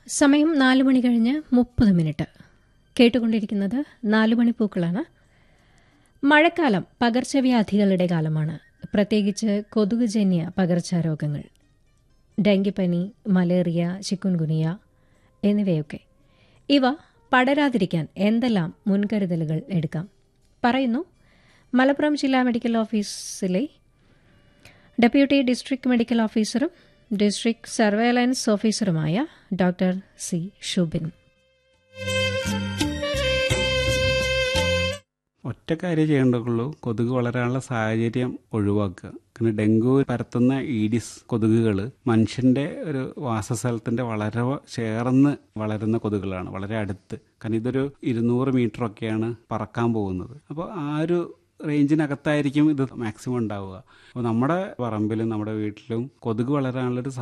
സമയം നാല് മണി കഴിഞ്ഞ് മുപ്പത് മിനിറ്റ് കേട്ടുകൊണ്ടിരിക്കുന്നത് നാല് മണിപ്പൂക്കളാണ് മഴക്കാലം പകർച്ചവ്യാധികളുടെ കാലമാണ് പ്രത്യേകിച്ച് കൊതുകുജന്യ പകർച്ചാരോഗങ്ങൾ ഡെങ്കിപ്പനി മലേറിയ ചിക്കുൻഗുനിയ എന്നിവയൊക്കെ ഇവ പടരാതിരിക്കാൻ എന്തെല്ലാം മുൻകരുതലുകൾ എടുക്കാം പറയുന്നു മലപ്പുറം ജില്ലാ മെഡിക്കൽ ഓഫീസിലെ ഡെപ്യൂട്ടി ഡിസ്ട്രിക്ട് മെഡിക്കൽ ഓഫീസറും ഡിസ്ട്രിക്ട് സർവേലൻസ് ഓഫീസറുമായ ഡോക്ടർ സി ഷുബിൻ ഒറ്റ കാര്യം ചെയ്യേണ്ടതുള്ളൂ കൊതുക് വളരാനുള്ള സാഹചര്യം ഒഴിവാക്കുക കാരണം ഡെങ്കു പരത്തുന്ന ഈഡിസ് കൊതുകുകൾ മനുഷ്യന്റെ ഒരു വാസസ്ഥലത്തിന്റെ വളരെ ചേർന്ന് വളരുന്ന കൊതുകുകളാണ് വളരെ അടുത്ത് കാരണം ഇതൊരു ഇരുന്നൂറ് മീറ്റർ ഒക്കെയാണ് പറക്കാൻ പോകുന്നത് അപ്പോൾ ആ ഒരു റേഞ്ചിനകത്തായിരിക്കും ഇത് മാക്സിമം ഉണ്ടാവുക അപ്പോൾ നമ്മുടെ പറമ്പിലും നമ്മുടെ വീട്ടിലും കൊതുക് വളരാനുള്ളൊരു